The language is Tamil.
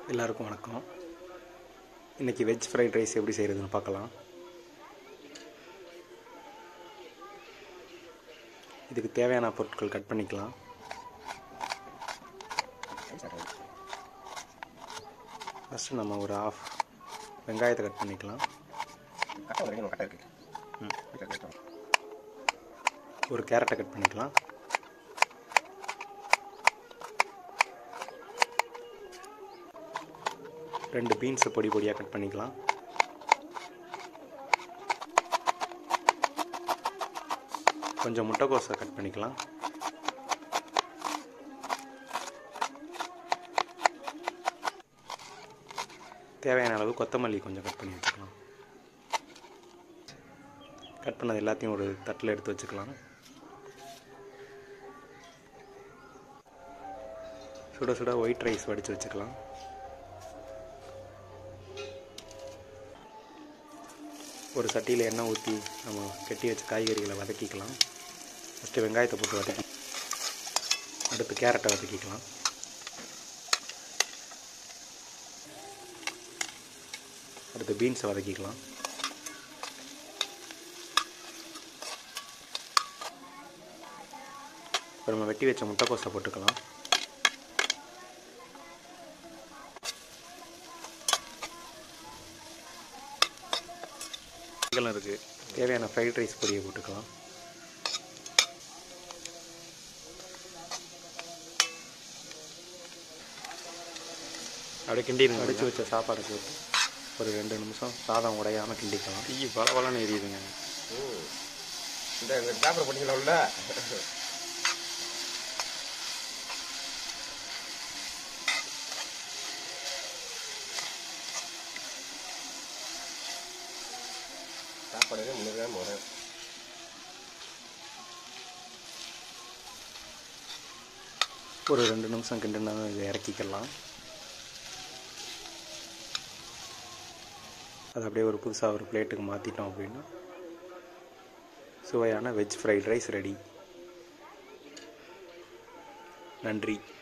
எல்லாருக்கும் வணக்கம் இன்றைக்கி வெஜ் ஃப்ரைட் ரைஸ் எப்படி செய்கிறதுன்னு பார்க்கலாம் இதுக்கு தேவையான பொருட்கள் கட் பண்ணிக்கலாம் ஃபஸ்ட்டு நம்ம ஒரு ஆஃப் வெங்காயத்தை கட் பண்ணிக்கலாம் கட்டை ஒரு ரெண்டு கட்டை இருக்கு ம். வீட்டில் இருக்கட்டும். ஒரு கேரட்டை கட் பண்ணிக்கலாம் ரெண்டு பீன்ஸை பொடி பொடியாக கட் பண்ணிக்கலாம் கொஞ்சம் முட்டைக்கோஸை கட் பண்ணிக்கலாம் தேவையான அளவு கொத்தமல்லி கொஞ்சம் கட் பண்ணி வச்சுக்கலாம் கட் பண்ணது எல்லாத்தையும் ஒரு தட்டில் எடுத்து வச்சுக்கலாம் சுட சுட ஒயிட் ரைஸ் வடித்து வச்சுக்கலாம் ஒரு சட்டியில் எண்ணெய் ஊற்றி நம்ம கெட்டி வச்ச காய்கறிகளை வதக்கிக்கலாம் ஃபஸ்ட்டு வெங்காயத்தை போட்டு வதக்கி அடுத்து கேரட்டை வதக்கிக்கலாம் அடுத்து பீன்ஸை வதக்கிக்கலாம் இப்போ நம்ம வெட்டி வச்ச முட்டைக்கோஸை போட்டுக்கலாம் இதெல்லாம் இருக்குது தேவையான ஃப்ரைட் ரைஸ் பொடியை போட்டுக்கலாம் அப்படியே கிண்டிடுங்க அடித்து வச்ச சாப்பாடை போட்டு ஒரு ரெண்டு நிமிஷம் சாதம் உடையாமல் கிண்டிக்கலாம் தீ பல பலன்னு எரியுதுங்க ம். இந்த இந்த பேப்பர் போட்டிங்களா உள்ள சாப்பாடு முன்னூறு முறை ஒரு ரெண்டு நிமிஷம் கிண்டுனா இதை இறக்கிக்கலாம் அது அப்படியே ஒரு புதுசாக ஒரு பிளேட்டுக்கு மாற்றிட்டோம் அப்படின்னா சுவையான வெஜ் ஃப்ரைட் ரைஸ் ரெடி நன்றி